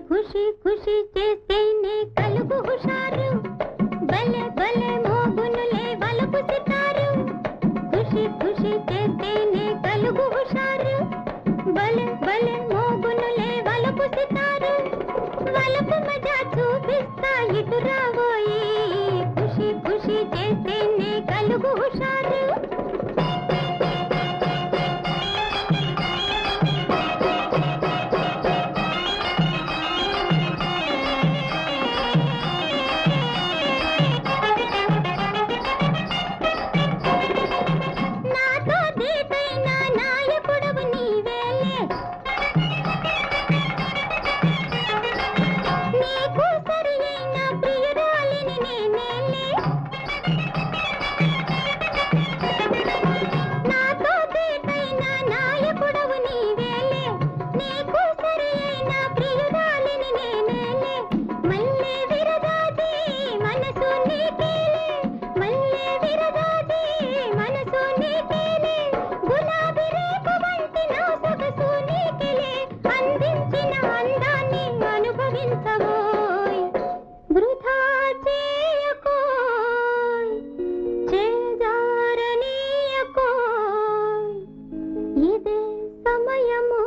ఖుషి ఖుషి చేస్తేనే కలుగు హుషారు భలే భలే మోగునులే వలపు సితారు ఖుషి ఖుషి చేస్తేనే కలుగు హుషారు భలే భలే మోగునులే వలపు సితారు వలపు మజా చూపిస్తా ఇటు రాబోయి ఖుషి ఖుషి చేస్తేనే కలుగు హుషారు నాతో దీటైన నాయకుడవు నీవేలే నీకు సరి అయిన ప్రియురాలిని నేనేలే నాతో దీటైన నాయకుడవు నీవేలే నీకు సరి అయిన ప్రియురాలిని నేనేలే మల్లె విరదాది మనసు నీకేలే మల్లె విరదాది మనసు నీకేలే గులాబీ రేకు వంటి నా సొగసు నీకేలే అందించిన అందాన్ని అనుభవించబోయ్ వృధా చేయకోయ్ చేజారనీయకోయ్ ఇదే సమయము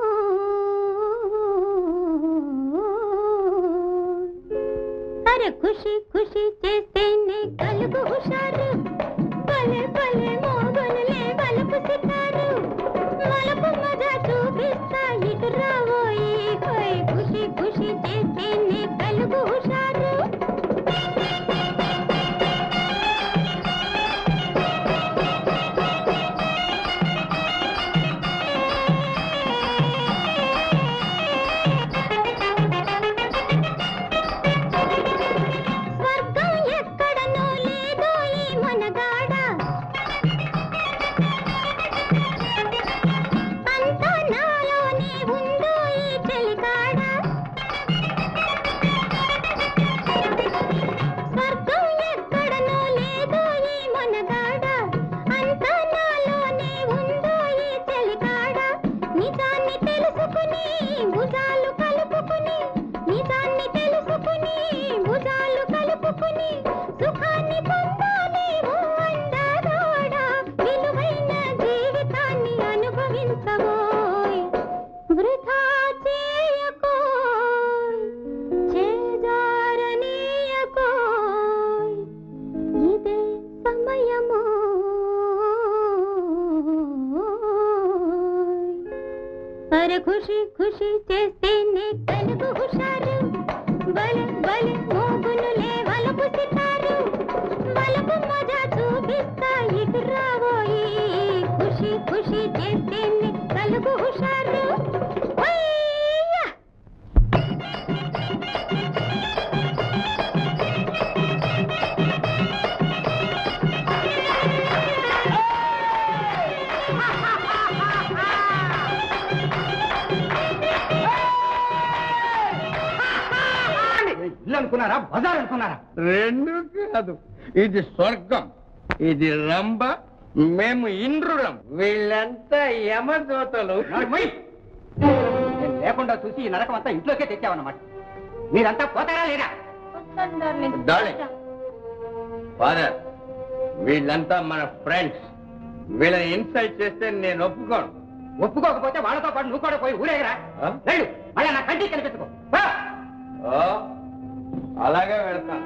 అరే ఖుషి ఖుషి చేస్తేనే కలుగు హుషారు భలే భలే మోగనులే వలపు సితారు వలపు మజా చూపిస్తా ఇటు రాబోయి హోయ్ ఖుషి ఖుషి చేస్తేనే కలుగు హుషారు స్వర్గం ఎక్కడనో లేదో ఈ మనగాడ అంతా నాలోనే ఉందో ఈ చెలికాడ స్వర్గం ఎక్కడనో లేదో ఈ మనగాడ అంతా నాలోనే ఉందో ఈ చెలికాడ నిజాన్ని తెలుసుకుని భుజాలు కలుపుకుని నిజాన్ని తెలుసుకుని భుజాలు కలుపుకుని సుఖాన్ని పొందాలి ఓ అందాదోడ విలువైన జీవితాన్ని అనుభవించబోయ్ వృధా చేయకోయ్ చేజారనీయకోయ్ ఇదే సమయము అరే ఖుషి ఖుషి చేస్తేనే కలుగు హుషారు బలే బలే మోగునులే వలపు సితారు వలపు మజా చూపిస్తా ఇటు రాబోయి ఖుషి ఖుషి చేస్తేనే కలుగు హుషారు హయ్యా! ఇల్లు అనుకున్నారా బజార్ అనుకున్నారా రెండు కాదు ఇది స్వర్గం ఇది రంభ మేము ఇంద్రులం వీళ్ళంతా యమదూతలు నడుమోయ్. నేను లేకుండా చూసి ఈ నరకం అంతా ఇంట్లోకే తెచ్చావన్నమాట మీరంతా పోతారా లేదా డార్లింగ్ ఫాదర్ వీళ్ళంతా మన ఫ్రెండ్స్ వీళ్ళని ఇన్సల్ట్ చేస్తే నేను ఒప్పుకోను ఒప్పుకోకపోతే వాళ్ళతో పాటు నువ్వు కూడా పోయి ఊరేగరా ఆ? వెళ్ళు మళ్ళీ నా కంటికి కనిపించుకో పో. ఓ, అలాగే వెళ్తాను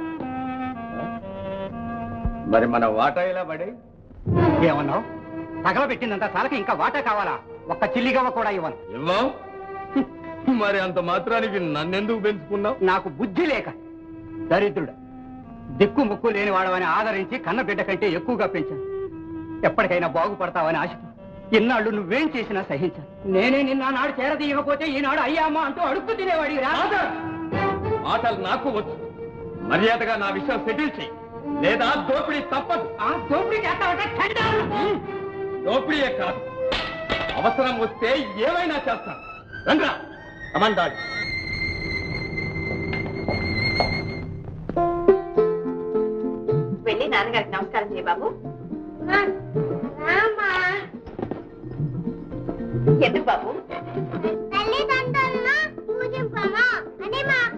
మరి మన వాటా ఇలా పడి ఏమన్నావు తగలబెట్టిందంతా చాలక ఇంకా వాటా కావాలా ఒక్క చిల్లిగవ్వ కూడా ఇవ్వను ఇవ్వం మరి అంత మాత్రానికి నన్నెందుకు పెంచుకున్నావు నాకు బుద్ధి లేక దరిద్రుడు దిక్కు ముక్కు లేని వాడవని ఆదరించి కన్న బిడ్డ కంటే ఎక్కువగా పెంచాను ఎప్పటికైనా బాగుపడతావని ఆశతో ఇన్నాళ్ళు నువ్వేం చేసినా సహించాను నేనే నిన్న నాడు చేరదీయకపోతే ఈనాడు అయ్యామా అంటూ అడుక్కు తినేవాడి మాటలు నాకు వచ్చు మర్యాదగా నా విషయం సెటిల్ చెయ్యి లేదా దోపిడీ తప్పదు ఆ దోపిడీ చేస్తావంటే చండాలు. దోపిడీయే కాదు అవసరం వస్తే ఏమైనా చేస్తాను రండ్రా అమందాడు వెళ్ళి నాన్నగారికి నమస్కారం చేయ బాబు ఎందుకు బాబు తల్లిదండ్రులను పూజింపమా అని మా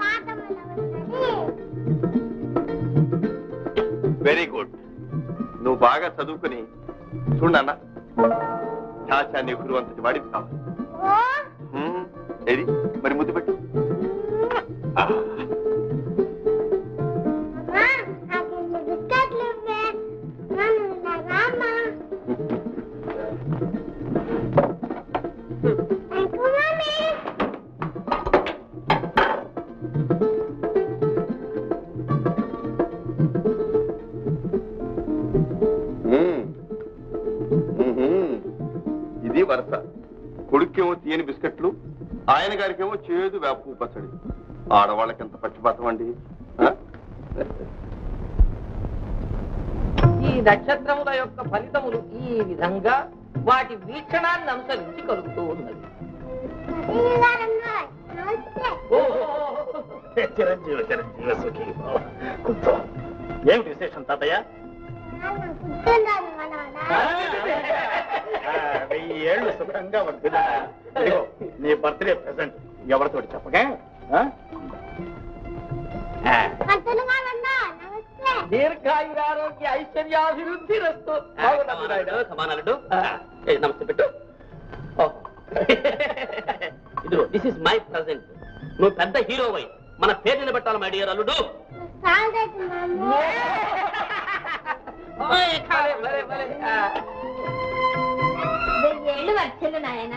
వెరీ గుడ్ నువ్వు బాగా చదువుకుని చూడు నాన్న చాచా నెహ్రూ అంతటి వాడివి కావాలి హ్మ్, ఏది మరి ముద్దు పెట్టు ఆ, హ్మ్. మ్మ్హ్మ్. ఇది వరుస కొడుకేమో తీయని బిస్కెట్లు ఆయన గారికేమో చేదు వేపు పచ్చడి ఆడవాళ్ళకి ఎంత పక్షపాతం అండి ఆ? ఈ నక్షత్రముల యొక్క ఫలితములు ఈ విధంగా వాటి వీక్షణాన్ని అనుసరించి కలుగుతూ ఉన్నది చిరంజీవి చిరంజీవి సుఖీ భవ. కూర్చో ఏమిటి విశేషం తాతయ్య ఆ, వెయ్యి ఏళ్ళు సుఖంగా ఉంటుంది ఇదిగో, నీ బర్త్డే ప్రెసెంట్ ఎవరితోటి చెప్పగా ఆ? ఆ, దీర్ఘాయురారోగ్య ఐశ్వర్యాభివృద్ధి రస్తు సమానాలు నమస్తే పెట్టు ఇదిగో దిస్ ఇస్ మై ప్రజెంట్ నువ్వు పెద్ద హీరోవై మన పేరు నిలబెట్టాలి మై డియర్ అల్లుడు ఓయ్, ఖాళీ, భలే, భలే. ఆ. వెయ్యేళ్ళు వర్చెలు నాయన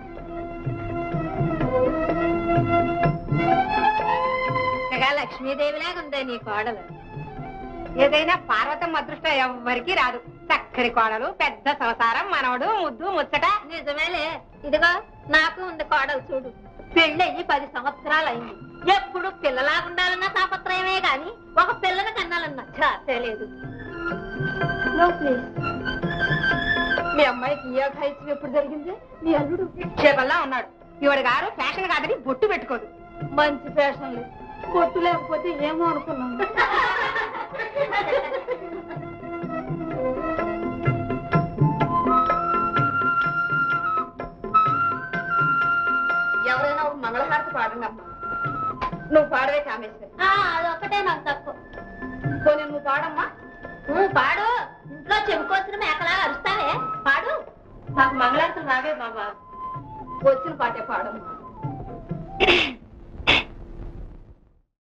చక్కగా లక్ష్మీదేవిలాగా ఉందే నీ కోడలు ఏదైనా పార్వతమ్మ అదృష్టం ఎవ్వరికి రాదు చక్కని కోడలు పెద్ద సంసారం మనవడు ముద్దు ముచ్చట నిజమేలే ఇదిగో నాకు ఉంది కోడలు చూడు పెళ్ళయ్యి పది సంవత్సరాలు అయింది ఎప్పుడు పిల్లలాగా ఉండాలన్న తాపత్రయమే గాని ఒక పిల్లని కన్నాలన్న ఛాసే లేదు No, please. మీ అమ్మాయికి ఈ అఘాయిత్యం ఎప్పుడు జరిగింది మీ అల్లుడు విక్షేపంలా ఉన్నాడు ఇవాడు గారు ఫ్యాషన్ కాదని బొట్టు పెట్టుకోదు మంచి ఫ్యాషన్ లేదు బొట్టు లేకపోతే ఏమో అనుకున్నాను ఎవరైనా ఒక మంగళహారతి పాడండి అమ్మా నువ్వు పాడవే కామేశ్వరి అదొక్కటే నాకు తక్కువ పోనీ నువ్వు పాడమ్మా నువ్వు పాడు ఇంట్లో చెప్పుకోసిన మేకలా అరుస్తావే పాడు నాకు మంగళారతులు రావే బాబా వచ్చిన పాటే పాడమ్మా